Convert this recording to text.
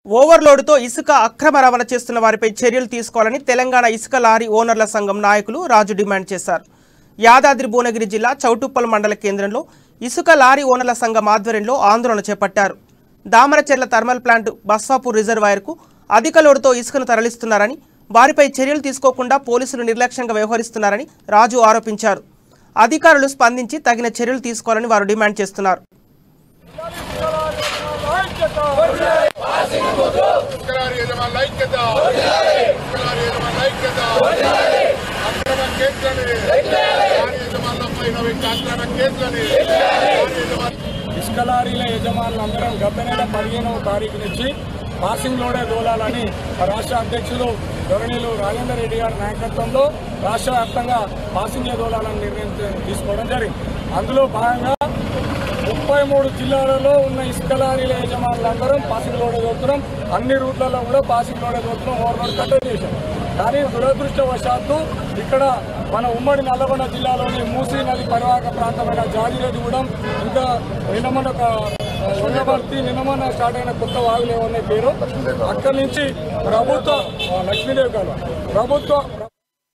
ఓవర్లోడ్తో ఇసుక అక్రమ రవాణా చేస్తున్న వారిపై చర్యలు తీసుకోవాలని తెలంగాణ ఇసుక లారీ ఓనర్ల సంఘం నాయకులు రాజు డిమాండ్ చేశారు యాదాద్రి భువనగిరి జిల్లా చౌటుప్పల్ మండల కేంద్రంలో ఇసుక లారీ ఓనర్ల సంఘం ఆధ్వర్యంలో ఆందోళన చేపట్టారు దామరచెర్ల థర్మల్ ప్లాంట్ బస్వాపూర్ రిజర్వాయర్కు అధిక లోడుతో ఇసుకను తరలిస్తున్నారని వారిపై చర్యలు తీసుకోకుండా పోలీసులు నిర్లక్ష్యంగా వ్యవహరిస్తున్నారని రాజు ఆరోపించారు అధికారులు స్పందించి తగిన చర్యలు తీసుకోవాలని వారు డిమాండ్ చేస్తున్నారు ఉత్తరారి యజమానుల ఐక్యత ఉత్తరారి యజమానుల ఐక్యత అక్రమ కేసులని లారీ యజమానుల పైన పెట్టే అక్రమ కేసులని లారీ యజమానులు ఇసుక లారీల యజమానులందరం గత నెల పదిహేనవ తారీఖు నుంచి పాసింగ్ లోడే దోలాలని రాష్ట్ర అధ్యక్షులు ధరణిలు రాజేందర్ రెడ్డి గారి నాయకత్వంలో రాష్ట్ర వ్యాప్తంగా పాసింగ్ దోలాలని నిర్ణయం తీసుకోవడం జరిగింది అందులో భాగంగా ముప్పై మూడు జిల్లాలలో ఉన్న ఇసుక లారీల యజమానులందరం పాసింగ్ లోడే దోతున్నాం అన్ని రూట్లలో కూడా పాసింగ్ లోడే దోతున్నాం ఓవర్లోడ్ కట్ట చేశాం కానీ దురదృష్టవశాత్తు ఇక్కడ మన ఉమ్మడి నల్లగొండ జిల్లాలోని మూసీ నది పరివాహక ప్రాంతమైన జాజిరెడ్డిగూడెం ఇంకా నిన్నమన్న ఒక ఉండబర్తి నిన్నమన్న స్టార్ట్ అయిన కొత్త వాగులు ఏమన్నాయి పేరు అక్కడి నుంచి ప్రభుత్వ ఆ, లక్ష్మీదేవి కాలువ ప్రభుత్వ